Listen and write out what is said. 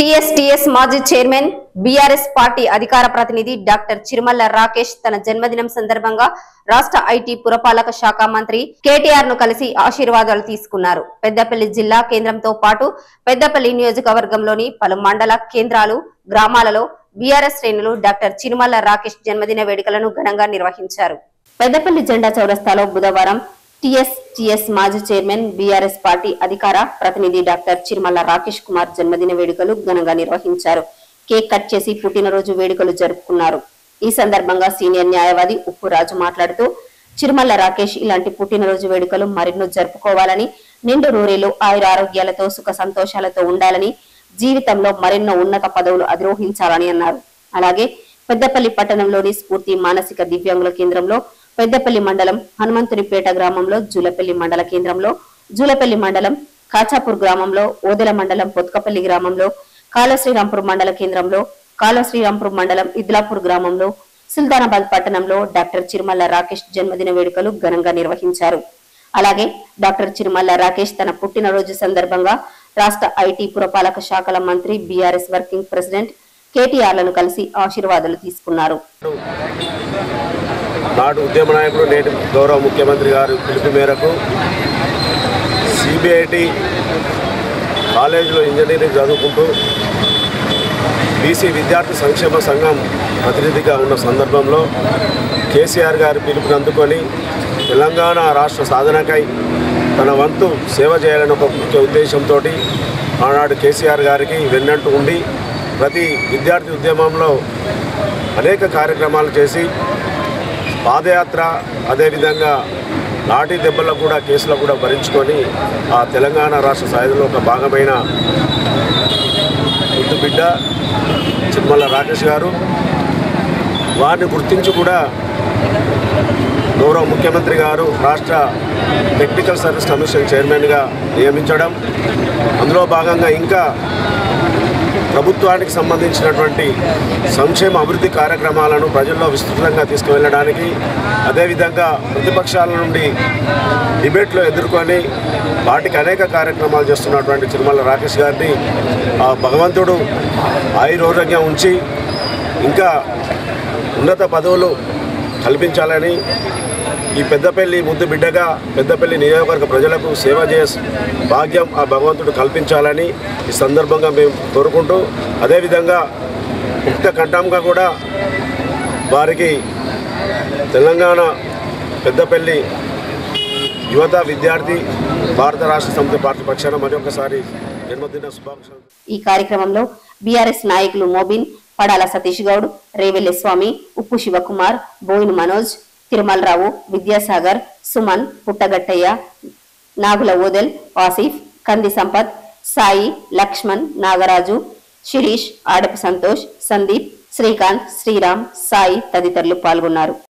టిఎస్టిఎస్ మాజీ chairman BRS party అధికార ప్రతినిధి డాక్టర్ చిరుమల్ల రాకేష్ తన జన్మదినం సందర్భంగా రాష్ట్ర ఐటీ పురపాలక శాఖ మంత్రి కేటీఆర్ ను కలిసి ఆశీర్వాదాలు తీసుకున్నారు పెద్దపల్లి జిల్లా కేంద్రంతో పాటు పెద్దపల్లి నియోజకవర్గంలోని పలు మండల కేంద్రాలు గ్రామాలలో బీఆర్ఎస్ శ్రేణులు డాక్టర్ చిరుమల్ల రాకేష్ జన్మదిన వేడుకలను ఘనంగా నిర్వహించారు పెద్దపల్లి జెండా చౌరస్తాలో బుధవారం టిఎస్ టిఎస్ మాజీ చైర్మన్ బీఆర్ఎస్ పార్టీ అధికార ప్రతినిధి డాక్టర్ చిరుమల్ల రాకేష్ కుమార్ జన్మదిన వేడుకలు ఘనంగా నిర్వహించారు కేక్ కట్ చేసి పుట్టినరోజు వేడుకలు జరుపుకున్నారు ఈ సందర్భంగా సీనియర్ న్యాయవాది ఉప్పు రాజు మాట్లాడుతూ చిరుమల్ల రాకేష్ ఇలాంటి పుట్టినరోజు వేడుకలు మరెన్నో జరుపుకోవాలని నిండు నూరేలు ఆయుర ఆరోగ్యాలతో సుఖ సంతోషాలతో ఉండాలని జీవితంలో మరెన్నో ఉన్నత పదవులు అధిరోహించాలని అన్నారు అలాగే పెద్దపల్లి పట్టణంలోని స్ఫూర్తి మానసిక దివ్యాంగుల కేంద్రంలో పెద్దపల్లి మండలం హనుమంతునిపేట గ్రామంలో జూలపల్లి మండల కేంద్రంలో జూలపల్లి మండలం కాచాపూర్ గ్రామంలో ఓదెల మండలం పొత్కపల్లి గ్రామంలో కాళశ్రీరాంపూర్ మండల కేంద్రంలో కాళశ్రీరాంపూర్ మండలం ఇద్లాపూర్ గ్రామంలో సుల్తానాబాద్ పట్టణంలో డాక్టర్ చిరుమల్ల రాకేష్ జన్మదిన వేడుకలు ఘనంగా నిర్వహించారు అలాగే డాక్టర్ చిరుమల్ల రాకేష్ తన పుట్టినరోజు సందర్భంగా రాష్ట్ర ఐటీ పురపాలక శాఖల మంత్రి బీఆర్ఎస్ వర్కింగ్ ప్రెసిడెంట్ కేటీఆర్లను కలిసి ఆశీర్వాదాలు తీసుకున్నారు నాడు ఉద్యమ నాయకుడు నేటి గౌరవ ముఖ్యమంత్రి గారి పిలుపు మేరకు సిబిఐటి కాలేజీలో ఇంజనీరింగ్ చదువుకుంటూ బీసీ విద్యార్థి సంక్షేమ సంఘం ప్రతినిధిగా ఉన్న సందర్భంలో కేసీఆర్ గారి పిలుపుని అందుకొని తెలంగాణ రాష్ట్ర సాధనకై తన వంతు సేవ చేయాలని ఒక ముఖ్య ఉద్దేశంతో ఆనాడు కేసీఆర్ గారికి వెన్నంటూ ఉండి ప్రతి విద్యార్థి ఉద్యమంలో అనేక కార్యక్రమాలు చేసి పాదయాత్ర అదేవిధంగా లాఠీ దెబ్బలకు కూడా కేసులు కూడా భరించుకొని ఆ తెలంగాణ రాష్ట్ర సాయుధంలో ఒక భాగమైన ముద్దు బిడ్డ చిమ్మల రాకేష్ గారు వారిని గుర్తించి కూడా గౌరవ ముఖ్యమంత్రి గారు రాష్ట్ర టెక్నికల్ సర్వీస్ కమిషన్ చైర్మన్గా నియమించడం అందులో భాగంగా ఇంకా ప్రభుత్వానికి సంబంధించినటువంటి సంక్షేమ అభివృద్ధి కార్యక్రమాలను ప్రజల్లో విస్తృతంగా తీసుకువెళ్ళడానికి అదేవిధంగా ప్రతిపక్షాల నుండి డిబేట్లో ఎదుర్కొని వాటికి అనేక కార్యక్రమాలు చేస్తున్నటువంటి తిరుమల రాకేష్ గారిని ఆ భగవంతుడు ఆయురోగ్యం ఉంచి ఇంకా ఉన్నత పదవులు కల్పించాలని ఈ పెద్దపల్లి ముద్దు బిడ్డగా పెద్దపల్లి నియోజకవర్గ ప్రజలకు సేవ చేసే భాగ్యం ఆ భగవంతుడు కల్పించాలని ఈ సందర్భంగా మేము కోరుకుంటూ అదేవిధంగా ముక్త కంఠంగా కూడా వారికి తెలంగాణ పెద్దపల్లి యువత విద్యార్థి భారత రాష్ట్ర సమితి పార్టీ పక్షాన మరొకసారి జన్మదిన శుభాకాంక్షలు ఈ కార్యక్రమంలో బీఆర్ఎస్ నాయకులు మోబిన్ పడాల సతీష్ గౌడ్ రేవెల్లె స్వామి ఉప్పు శివకుమార్ బోయిన్ మనోజ్ తిరుమలరావు విద్యాసాగర్ సుమన్ పుట్టగట్టయ్య నాగుల ఓదెల్ ఆసిఫ్ కంది సంపత్ సాయి లక్ష్మణ్ నాగరాజు శిరీష్ ఆడపు సంతోష్ సందీప్ శ్రీకాంత్ శ్రీరామ్ సాయి తదితరులు పాల్గొన్నారు